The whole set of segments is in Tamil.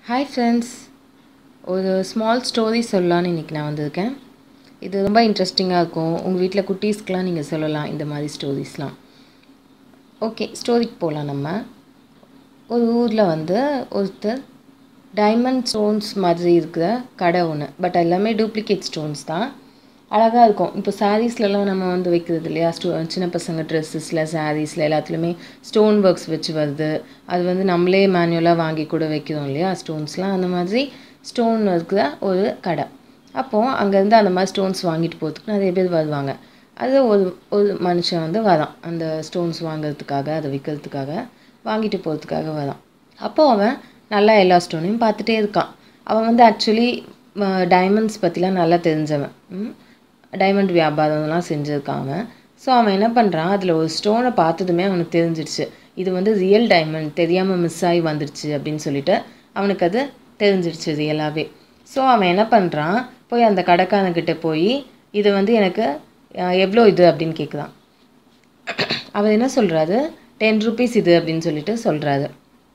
ஹாய் ஃப்ரெண்ட்ஸ் ஒரு ஸ்மால் ஸ்டோரி சொல்லலான்னு இன்றைக்கி நான் வந்திருக்கேன் இது ரொம்ப இன்ட்ரெஸ்டிங்காக இருக்கும் உங்கள் வீட்டில் குட்டீஸ்க்கெலாம் நீங்கள் சொல்லலாம் இந்த மாதிரி ஸ்டோரிஸ்லாம் ஓகே ஸ்டோரிக்கு போகலாம் நம்ம ஒரு ஊரில் வந்து ஒருத்தர் டைமண்ட் ஸ்டோன்ஸ் மாதிரி இருக்கிற கடை ஒன்று பட் எல்லாமே டூப்ளிகேட் ஸ்டோன்ஸ் தான் அழகாக இருக்கும் இப்போ சாரீஸ்லலாம் நம்ம வந்து வைக்கிறது இல்லையா ஸ்டோ சின்ன பசங்க ட்ரெஸ்ஸஸில் சாரீஸில் எல்லாத்துலேயுமே ஸ்டோன் ஒர்க்ஸ் வச்சு வருது அது வந்து நம்மளே மேனுவலாக வாங்கி கூட வைக்கிறோம் இல்லையா ஸ்டோன்ஸ்லாம் அந்த மாதிரி ஸ்டோன் இருக்கிற ஒரு கடை அப்போது அங்கேருந்து அந்த மாதிரி ஸ்டோன்ஸ் வாங்கிட்டு போகிறதுக்கு நிறைய பேர் வருவாங்க அது ஒரு ஒரு மனுஷன் வந்து வரான் அந்த ஸ்டோன்ஸ் வாங்குறதுக்காக அதை விற்கிறதுக்காக வாங்கிட்டு போகிறதுக்காக வரான் அப்போது அவன் நல்லா எல்லா ஸ்டோனையும் பார்த்துட்டே இருக்கான் அவன் வந்து ஆக்சுவலி டைமண்ட்ஸ் பற்றிலாம் நல்லா தெரிஞ்சவன் ம் டைமண்ட் வியாபாரம்லாம் செஞ்சுருக்கான் அவன் ஸோ அவன் என்ன பண்ணுறான் அதில் ஒரு ஸ்டோனை பார்த்ததுமே அவனுக்கு தெரிஞ்சிடுச்சு இது வந்து ரியல் டைமண்ட் தெரியாமல் மிஸ் ஆகி வந்துடுச்சு அப்படின்னு சொல்லிட்டு அவனுக்கு அது தெரிஞ்சிடுச்சு ரியலாகவே ஸோ அவன் என்ன பண்ணுறான் போய் அந்த கடைக்காரங்கிட்ட போய் இது வந்து எனக்கு அஹ், எவ்வளோ இது அப்படின்னு கேட்குறான் அவர் என்ன சொல்கிறாரு டென் ருபீஸ் இது அப்படின்னு சொல்லிட்டு சொல்கிறாரு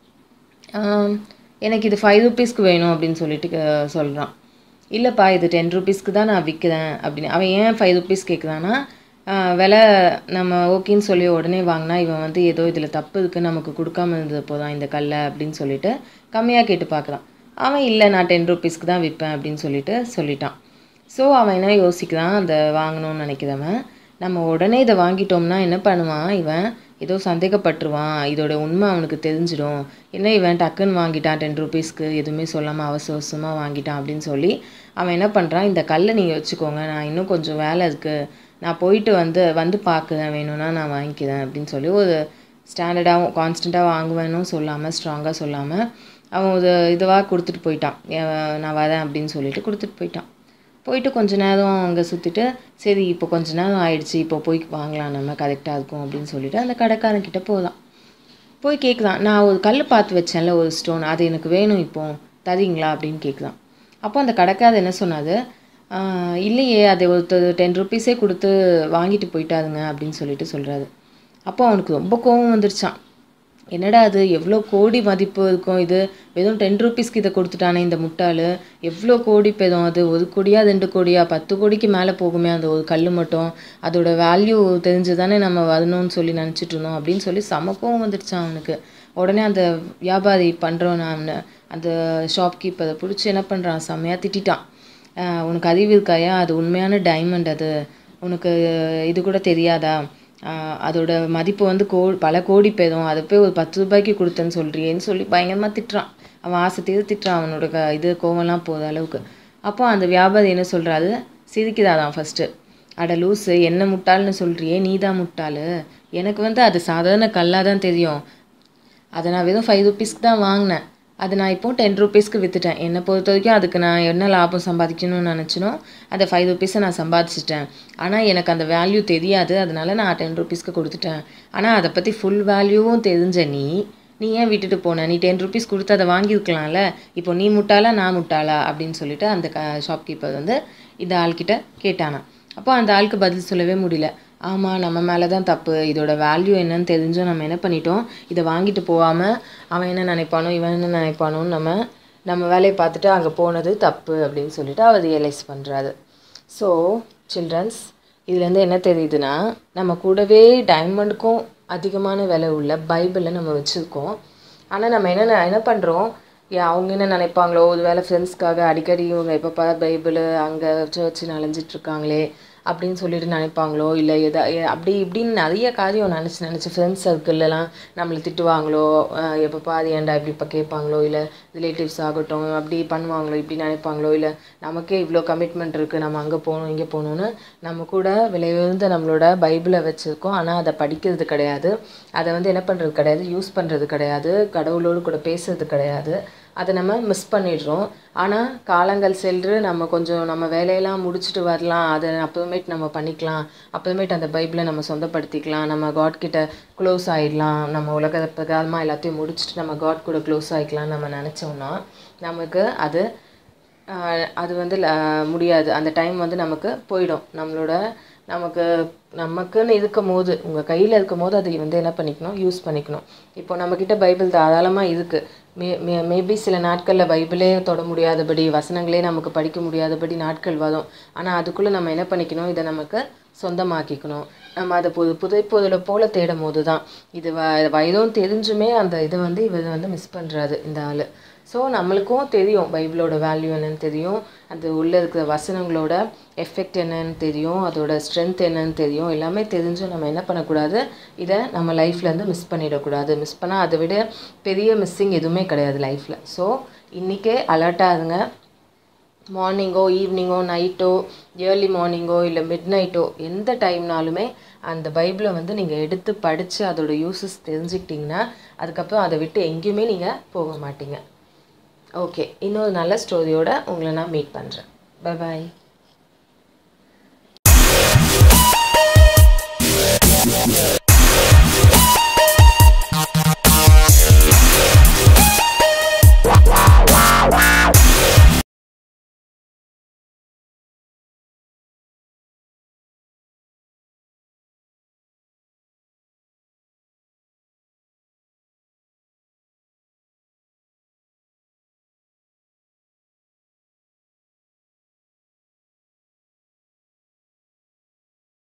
ஆம், எனக்கு இது ஃபைவ் ருபீஸ்க்கு வேணும் அப்படின்னு சொல்லிட்டு சொல்கிறான் இல்லைப்பா இது டென் ருபீஸ்க்கு தான் நான் விற்கிறேன் அப்படின்னு அவன் ஏன் ஃபைவ் ருபீஸ் கேட்குறான்னா விலை நம்ம ஓகேன்னு சொல்லி உடனே வாங்கினா இவன் வந்து ஏதோ இதில் தப்பு இருக்குது நமக்கு கொடுக்காம இருந்தது போதான் இந்த கல்லை அப்படின்னு சொல்லிட்டு கம்மியாக கேட்டு பார்க்குறான் அவன் இல்லை நான் டென் ருபீஸ்க்கு தான் விற்பேன் அப்படின்னு சொல்லிட்டு சொல்லிட்டான் ஸோ அவன் என்ன யோசிக்கிறான் அந்த வாங்கணும்னு நினைக்கிறவன் நம்ம உடனே இதை வாங்கிட்டோம்னா என்ன பண்ணுவான் இவன் ஏதோ சந்தேகப்பட்டுருவான் இதோட உண்மை அவனுக்கு தெரிஞ்சிடும் என்ன இவன் டக்குன்னு வாங்கிட்டான் டென் ருபீஸ்க்கு எதுவுமே சொல்லாமல் அவசர அவசரமாக வாங்கிட்டான் அப்படின்னு சொல்லி அவன் என்ன பண்ணுறான் இந்த கல்லை நீங்கள் வச்சுக்கோங்க நான் இன்னும் கொஞ்சம் வேலை இருக்குது நான் போயிட்டு வந்து வந்து பார்க்குறேன் வேணும்னா நான் வாங்கிக்கிறேன் அப்படின்னு சொல்லி ஒரு ஸ்டாண்டர்டாகவும் கான்ஸ்டண்ட்டாக வாங்குவேனும் சொல்லாமல் ஸ்ட்ராங்காக சொல்லாமல் அவன் ஒரு இதுவாக கொடுத்துட்டு போயிட்டான் "ஏ- நான் வரேன் அப்படின்னு சொல்லிட்டு கொடுத்துட்டு போயிட்டான் போயிட்டு கொஞ்ச நேரம் அங்கே சுற்றிட்டு சரி இப்போ கொஞ்ச நேரம் ஆயிடுச்சு இப்போ போய் வாங்கலாம் நம்ம கரெக்டாக இருக்கும் அப்படின்னு சொல்லிட்டு அந்த கடைக்காரன் கிட்ட போகலாம் போய் கேட்குறான் நான் ஒரு கல் பார்த்து வச்சேன்ல ஒரு ஸ்டோன் அது எனக்கு வேணும் இப்போ தரீங்களா அப்படின்னு கேட்குறான் அப்போ அந்த கடைக்காரர் என்ன சொன்னாரு "ஆஹ், இல்லையே அதை ஒருத்தர் டென் ருபீஸே கொடுத்து வாங்கிட்டு போயிட்டாருங்க அப்படின்னு சொல்லிட்டு சொல்கிறாரு அப்போ அவனுக்கு ரொம்ப கோவம் வந்துருச்சான் என்னடா அது எவ்வளோ கோடி மதிப்பு இருக்கும் இது வெறும் டென் ருபீஸ்க்கு இதை கொடுத்துட்டானே இந்த முட்டாள் எவ்வளோ கோடி பெறும் அது ஒரு கோடியா ரெண்டு கோடியா பத்து கோடிக்கு மேலே போகுமே அந்த ஒரு கல் மட்டும் அதோட வேல்யூ தெரிஞ்சு தானே நம்ம வரணும்னு சொல்லி நினச்சிட்டு இருந்தோம் அப்படின்னு சொல்லி சமக்கவும் வந்துடுச்சான் அவனுக்கு உடனே அந்த வியாபாரி பண்ணுறவன் அவனை அந்த ஷாப்கீப்பரை பிடிச்சி என்ன பண்ணுறான் செம்மையாக திட்டிட்டான் "ஆஹ், உனக்கு அறிவு இருக்காயா அது உண்மையான டைமண்ட் அது உனக்கு இது கூட தெரியாதா ஆஹ் அதோட மதிப்பு வந்து கோ பல கோடி பேரும் அதை போய் ஒரு பத்து ரூபாய்க்கு கொடுத்தேன்னு சொல்றியேன்னு சொல்லி பயங்கரமாக திட்டுறான் அவன் ஆசை தீர திட்டுறான் அவனோட க இது கோவம்லாம் போகிற அளவுக்கு அப்போ அந்த வியாபாரி என்ன சொல்கிறாரு சிரிக்கிறாராம் ஃபஸ்ட்டு அட லூசு என்ன முட்டாள்னு சொல்றியே நீ தான் முட்டாள் எனக்கு வந்து அது சாதாரண கல்லாக தான் தெரியும் அதை நான் வெறும் ஃபைவ் ருபீஸ்க்கு தான் வாங்கினேன் அதை நான் இப்போ டென் ருபீஸ்க்கு விற்றுட்டேன் என்னை பொறுத்த வரைக்கும் அதுக்கு நான் என்ன லாபம் சம்பாதிக்கணும்னு நினச்சினோ அந்த ஃபைவ் ருபீஸை நான் சம்பாதிச்சிட்டேன் ஆனால் எனக்கு அந்த வேல்யூ தெரியாது அதனால நான் டென் ருபீஸ்க்கு கொடுத்துட்டேன் ஆனால் அதை பற்றி ஃபுல் வேல்யூவும் தெரிஞ்ச நீ நீ ஏன் விட்டுட்டு போன நீ டென் ருபீஸ் கொடுத்து அதை வாங்கியிருக்கலாம்ல இப்போ நீ முட்டாளா நான் முட்டாளா அப்படின்னு சொல்லிட்டு அந்த க ஷாப்கீப்பர் வந்து இந்த ஆள்கிட்ட கேட்டானா அப்போ அந்த ஆளுக்கு பதில் சொல்லவே முடியல ஆமாம் நம்ம மேலே தான் தப்பு இதோட வேல்யூ என்னன்னு தெரிஞ்சும் நம்ம என்ன பண்ணிட்டோம் இதை வாங்கிட்டு போகாமல் அவன் என்ன நினைப்பானோ இவன் என்ன நினைப்பானோன்னு நம்ம நம்ம வேலையை பார்த்துட்டு அங்கே போனது தப்பு அப்படின்னு சொல்லிட்டு அவர் ரியலைஸ் பண்ணுறாரு ஸோ சில்ட்ரன்ஸ் இதுலேருந்து என்ன தெரியுதுன்னா நம்ம கூடவே டைமண்டுக்கும் அதிகமான விலை உள்ள பைபிளை நம்ம வச்சுருக்கோம் ஆனால் நம்ம என்ன என்ன பண்ணுறோம் அவங்க என்ன நினைப்பாங்களோ ஒரு வேளை ஃப்ரெண்ட்ஸ்க்காக அடிக்கடி இவங்க எப்போ பார்த்தா பைபிள் அங்கே சர்ச்சு நனைஞ்சிட்டு இருக்காங்களே அப்படின்னு சொல்லிட்டு நினைப்பாங்களோ இல்லை எதா எ- அப்படி இப்படின்னு நிறைய காரியம் நினச்சி நினச்சி ஃப்ரெண்ட்ஸ் சர்க்கிள்லலாம் நம்மளை திட்டுவாங்களோ அஹ் எப்போ பாரு ஏன்டா இப்படி இப்போ கேட்பாங்களோ இல்லை ரிலேட்டிவ்ஸ் ஆகட்டும் அப்படி பண்ணுவாங்களோ இப்படி நினைப்பாங்களோ இல்லை நமக்கே இவ்வளோ கமிட்மெண்ட் இருக்குது நம்ம அங்கே போகணும் இங்கே போகணுன்னு நம்ம கூட விலை உயர்ந்த நம்மளோட பைபிளை வச்சுருக்கோம் ஆனால் அதை படிக்கிறது கிடையாது அதை வந்து என்ன பண்ணுறது கிடையாது யூஸ் பண்ணுறது கிடையாது கடவுளோடு கூட பேசுறது கிடையாது அதை நம்ம மிஸ் பண்ணிடுறோம் ஆனால் காலங்கள் சென்று நம்ம கொஞ்சம் நம்ம வேலையெல்லாம் முடிச்சுட்டு வரலாம் அதை அப்புறமேட்டு நம்ம பண்ணிக்கலாம் அப்புறமேட்டு அந்த பைபிளை நம்ம சொந்தப்படுத்திக்கலாம் நம்ம காட் கிட்ட க்ளோஸ் ஆகிடலாம் நம்ம உலக பிரகாரமாக எல்லாத்தையும் முடிச்சுட்டு நம்ம காட் கூட க்ளோஸ் ஆகிக்கலாம் நம்ம நினச்சோம்னா நமக்கு அது ஆஹ், அது வந்து ல- முடியாது அந்த டைம் வந்து நமக்கு போயிடும் நம்மளோட நமக்கு நமக்குன்னு இருக்கும் போது உங்கள் கையில் இருக்கும் போது அதை வந்து என்ன பண்ணிக்கணும் யூஸ் பண்ணிக்கணும் இப்போ நம்மக்கிட்ட பைபிள் தாராளமாக இருக்குது மே மே மேபி சில நாட்களில் பைபிளே தொட முடியாதபடி வசனங்களே நமக்கு படிக்க முடியாதபடி நாட்கள் வரும் ஆனால் அதுக்குள்ளே நம்ம என்ன பண்ணிக்கணும் இதை நமக்கு சொந்தமாக்கிக்கணும் நம்ம அதை புது புதைப்பொருளை போல தேடும் போது தான் இது வ வயதும் தெரிஞ்சுமே அந்த இதை வந்து இவர் வந்து மிஸ் பண்ணுறாரு இந்த ஆள் ஸோ நம்மளுக்கும் தெரியும் பைபிளோட வேல்யூ என்னன்னு தெரியும் அது உள்ளே இருக்கிற வசனங்களோட எஃபெக்ட் என்னன்னு தெரியும் அதோட ஸ்ட்ரென்த் என்னன்னு தெரியும் எல்லாமே தெரிஞ்சும் நம்ம என்ன பண்ணக்கூடாது இதை நம்ம லைஃப்லேருந்து மிஸ் பண்ணிடக்கூடாது மிஸ் பண்ணால் அதை விட பெரிய மிஸ்ஸிங் எதுவுமே கிடையாது லைஃப்பில் ஸோ இன்றைக்கே அலர்ட்டாக இருங்க மார்னிங்கோ ஈவினிங்கோ நைட்டோ ஏர்லி மார்னிங்கோ இல்லை மிட் நைட்டோ எந்த டைம்னாலுமே அந்த பைபிளை வந்து நீங்கள் எடுத்து படித்து அதோட யூசஸ் தெரிஞ்சுக்கிட்டிங்கன்னா அதுக்கப்புறம் அதை விட்டு எங்கேயுமே நீங்கள் போக மாட்டீங்க ஓகே இன்னொரு நல்ல ஸ்டோரியோட உங்களை நான் மீட் பண்ணுறேன் பை பாய்